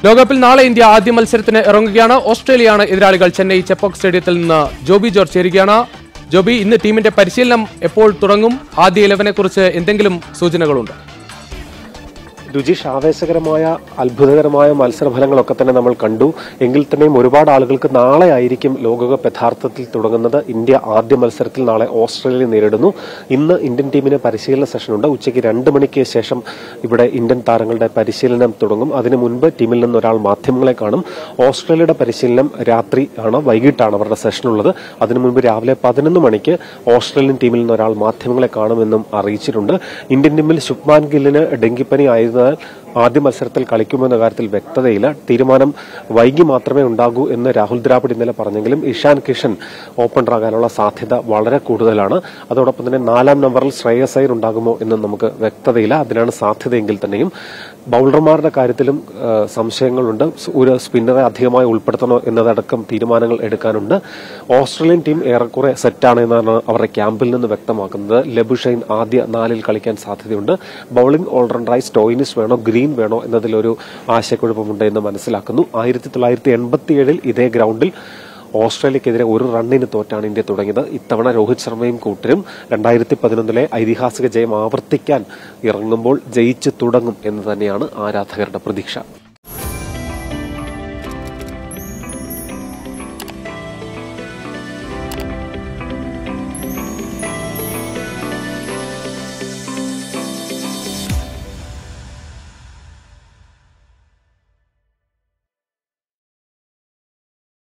ലോകകപ്പിൽ നാളെ ഇന്ത്യ ആദ്യ മത്സരത്തിന് ഇറങ്ങുകയാണ് ഓസ്ട്രേലിയയാണ് എതിരാളികൾ ചെന്നൈ ചെപ്പോക്ക് സ്റ്റേഡിയത്തിൽ നിന്ന് ജോബി ജോർജ് ചേരുകയാണ് ജോബി ഇന്ന് ടീമിന്റെ പരിശീലനം എപ്പോൾ തുടങ്ങും ആദ്യ ഇലവനെ കുറിച്ച് എന്തെങ്കിലും സൂചനകളുണ്ട് രുചിഷ് ആവേശകരമായ അത്ഭുതകരമായ മത്സരഫലങ്ങളൊക്കെ തന്നെ നമ്മൾ കണ്ടു എങ്കിൽ തന്നെയും ഒരുപാട് ആളുകൾക്ക് നാളെ ആയിരിക്കും ലോകകപ്പ് യഥാർത്ഥത്തിൽ തുടങ്ങുന്നത് ഇന്ത്യ ആദ്യ മത്സരത്തിൽ നാളെ ഓസ്ട്രേലിയ നേരിടുന്നു ഇന്ന് ഇന്ത്യൻ ടീമിന് പരിശീലന സെഷനുണ്ട് ഉച്ചയ്ക്ക് രണ്ട് മണിക്ക് ശേഷം ഇവിടെ ഇന്ത്യൻ താരങ്ങളുടെ പരിശീലനം തുടങ്ങും അതിനു മുൻപ് ടീമിൽ നിന്ന് ഒരാൾ മാധ്യമങ്ങളെ കാണും ഓസ്ട്രേലിയയുടെ പരിശീലനം രാത്രി ആണ് വൈകിട്ടാണ് അവരുടെ സെഷനുള്ളത് അതിനു മുൻപ് രാവിലെ പതിനൊന്ന് മണിക്ക് ഓസ്ട്രേലിയൻ ടീമിൽ നിന്ന് ഒരാൾ മാധ്യമങ്ങളെ കാണുമെന്നും അറിയിച്ചിട്ടുണ്ട് ഇന്ത്യൻ ടീമിൽ ശുഭ്മാൻ ഗില്ലിന് ഡെങ്കിപ്പനി ആയിരുന്നതിനാൽ ആദ്യ മത്സരത്തിൽ കളിക്കുമെന്ന കാര്യത്തിൽ വ്യക്തതയില്ല തീരുമാനം വൈകി മാത്രമേ ഉണ്ടാകൂ എന്ന് രാഹുൽ ദ്രാവിഡ് ഇന്നലെ പറഞ്ഞെങ്കിലും ഇഷാൻ കിഷൻ ഓപ്പണറാകാനുള്ള സാധ്യത വളരെ കൂടുതലാണ് അതോടൊപ്പം തന്നെ നാലാം നമ്പറിൽ ശ്രേയസ് അയ്യർ ഉണ്ടാകുമോ എന്നും നമുക്ക് വ്യക്തതയില്ല അതിനാണ് സാധ്യതയെങ്കിൽ തന്നെയും ബൌളർമാരുടെ കാര്യത്തിലും ആ, സംശയങ്ങളുണ്ട് ഒരു സ്പിന്നറെ അധികമായി ഉൾപ്പെടുത്തണോ എന്നതടക്കം തീരുമാനങ്ങൾ എടുക്കാനുണ്ട് ഓസ്ട്രേലിയൻ ടീം ഏറെക്കുറെ സെറ്റാണ് എന്നാണ് അവരുടെ ക്യാമ്പിൽ നിന്ന് വ്യക്തമാക്കുന്നത് ലബുഷൈൻ ആദ്യ നാലിൽ കളിക്കാൻ സാധ്യതയുണ്ട് ബൌളിംഗ് ഓൾറൗണ്ടറായി സ്റ്റോയിനിസ് വേണോ ഗ്രീൻ വേണോ എന്നതിലൊരു ആശയക്കുഴപ്പമുണ്ട് എന്ന് മനസ്സിലാക്കുന്നു ആയിരത്തി തൊള്ളായിരത്തി എൺപത്തിയേഴിൽ ഇതേ ഗ്രൗണ്ടിൽ ഓസ്ട്രേലിയക്കെതിരെ ഒരു റണ്ണിന് തോറ്റാണ് ഇന്ത്യ തുടങ്ങിയത് ഇത്തവണ രോഹിത് ശർമ്മയും കൂട്ടരും രണ്ടായിരത്തി പതിനൊന്നിലെ ഐതിഹാസിക ജയം ആവർത്തിക്കാൻ ഇറങ്ങുമ്പോൾ ജയിച്ചു തുടങ്ങും എന്ന് തന്നെയാണ് ആരാധകരുടെ പ്രതീക്ഷ